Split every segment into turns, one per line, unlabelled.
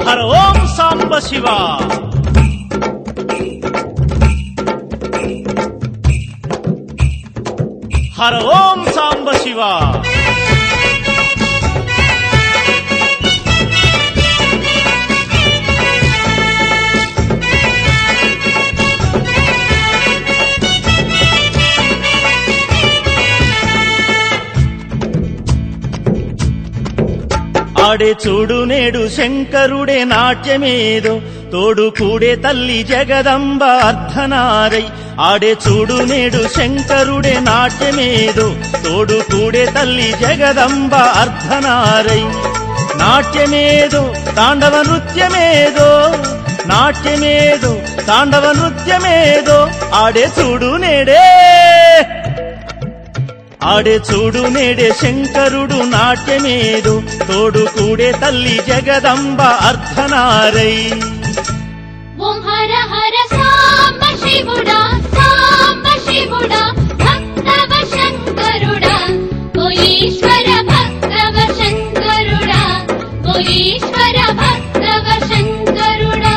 హర ఓం సాంబ శివ హర ఓం సాంబ శివ ఆడే చూడు నేడు శంకరుడే నాట్యమేదో తోడు కూడే తల్లి జగదంబ అర్ధనారై ఆడే చూడు నేడు శంకరుడే నాట్యమేదో తోడు కూడే తల్లి జగదంబ అర్ధనారై నాట్యమేదో తాండవ నృత్యమేదో నాట్యమేదో తాండవ నృత్యమేదో ఆడే చూడు నేడే ఆడే చూడు నేడే శంకరుడు నాట్యమేదు తోడు కూడే తల్లి జగదంబ అర్ధనారై
ఓం హర హర సాంబ శివుడా సాంబ శివుడా భక్తవ శంకరుడా ఓ ఈశ్వర భక్తవ శంకరుడా ఓ ఈశ్వర భక్తవ శంకరుడా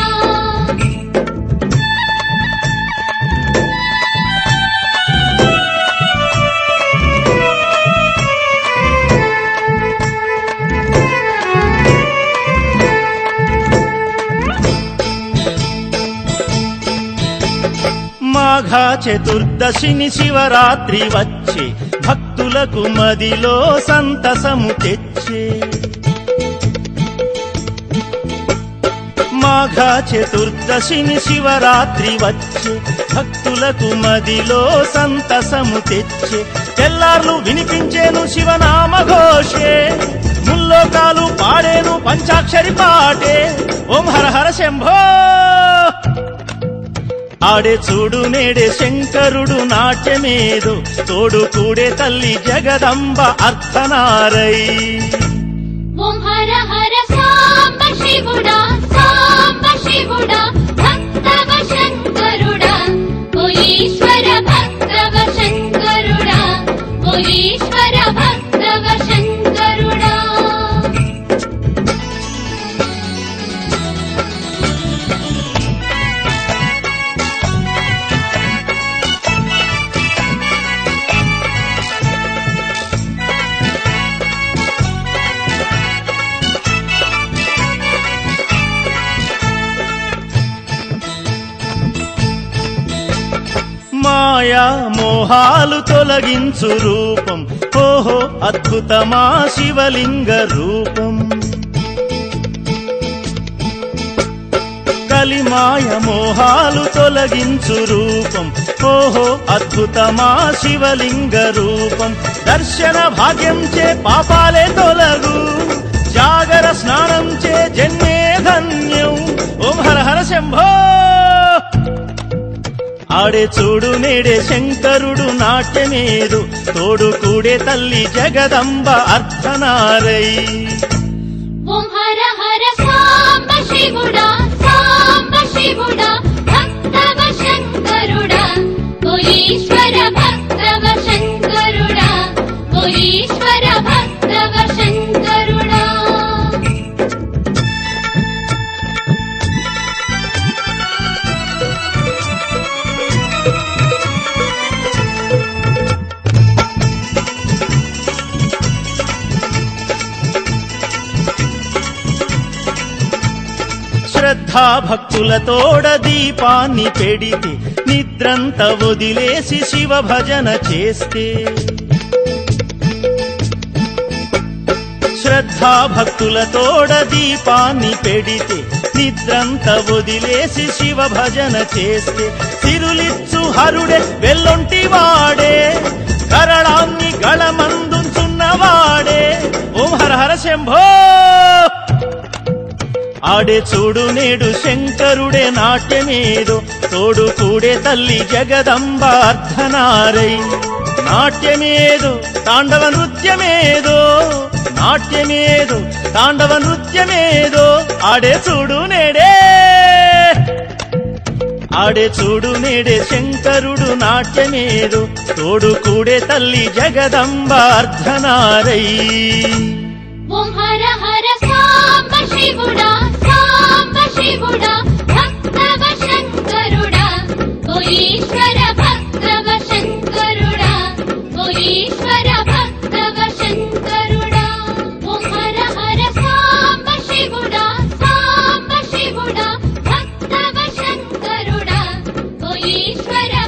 మాఘ చతుర్దశిని శివరాత్రి వచ్చే భక్తులకు మదిలో సంతసము తెచ్చే మాఘ చతుర్దశిని శివరాత్రి వచ్చే భక్తులకు మదిలో సంతసము తెచ్చే తెల్లార్లు వినిపించేను శివనామ ఘోషే ముల్లోకాలు పాడేను పంచాక్షరి పాటే ఓం హర హర శంభో ఆడే చూడు నేడే శంకరుడు నాట్యమేదు తోడు కూడే తల్లి జగదంబ అర్ధనారై
ఓం హర హర సాంబ శివుడా సాంబ శివుడా భక్తవ శంకరుడా ఓ ఈశ్వర భక్తవ శంకరుడా ఓ ఈశ్వర భక్తవ శంకరుడా
మాయా మోహాలు తొలగించు రూపం ఓహో అద్భుతమా శివలింగ రూపం కలిమాయ మోహాలు తొలగించు రూపం ఓహో అద్భుతమా శివలింగ రూపం దర్శన భాగ్యం చే పాపాలే తొలగు జాగర స్నానం చే జన్మే ధన్యం ఓం హర హర శంభో ఆడే చూడు నేడే శంకరుడు నాట్యమేదు తోడు కూడే తల్లి జగదంబ అర్ధనారై
ఓం హర హర సాంబ శివుడా సాంబ శివుడా భక్తవ శంకరుడా ఓ ఈశ్వర భక్తవ శంకరుడా ఓ ఈశ్వర భక్తవ శంకరుడా
శ్రద్ధా భక్తులతోడ దీపాన్ని పెడితే నిద్రంత వదిలేసి శివ భజన చేస్తే శ్రద్ధా భక్తులతోడ దీపాన్ని పెడితే నిద్రంత వదిలేసి శివ భజన చేస్తే తిరులిచ్చు హరుడే వెల్లొంటి వాడే కరళాన్ని గళమందుచున్నవాడే ఓం హర హర శంభో ఆడే చూడు నేడు శంకరుడే నాట్యమేదో తోడు కూడే తల్లి జగదంబ అర్ధనారై నాట్యమేదో తాండవ నృత్యమేదో నాట్యమేదో తాండవ నృత్యమేదో ఆడే చూడు నేడే ఆడే చూడు నేడే శంకరుడు నాట్యమేదో తోడు కూడే తల్లి జగదంబ అర్ధనారై
ఓం హర హర సాంబ శివుడా సాంబ శివుడా భక్తవ శంకరుడా ఓ ఈశ్వర భక్తవ శంకరుడా ఓ ఈశ్వర భక్తవ శంకరుడా ఓం హర హర సాంబ శివుడా సాంబ శివుడా భక్తవ శంకరుడా ఓ ఈశ్వర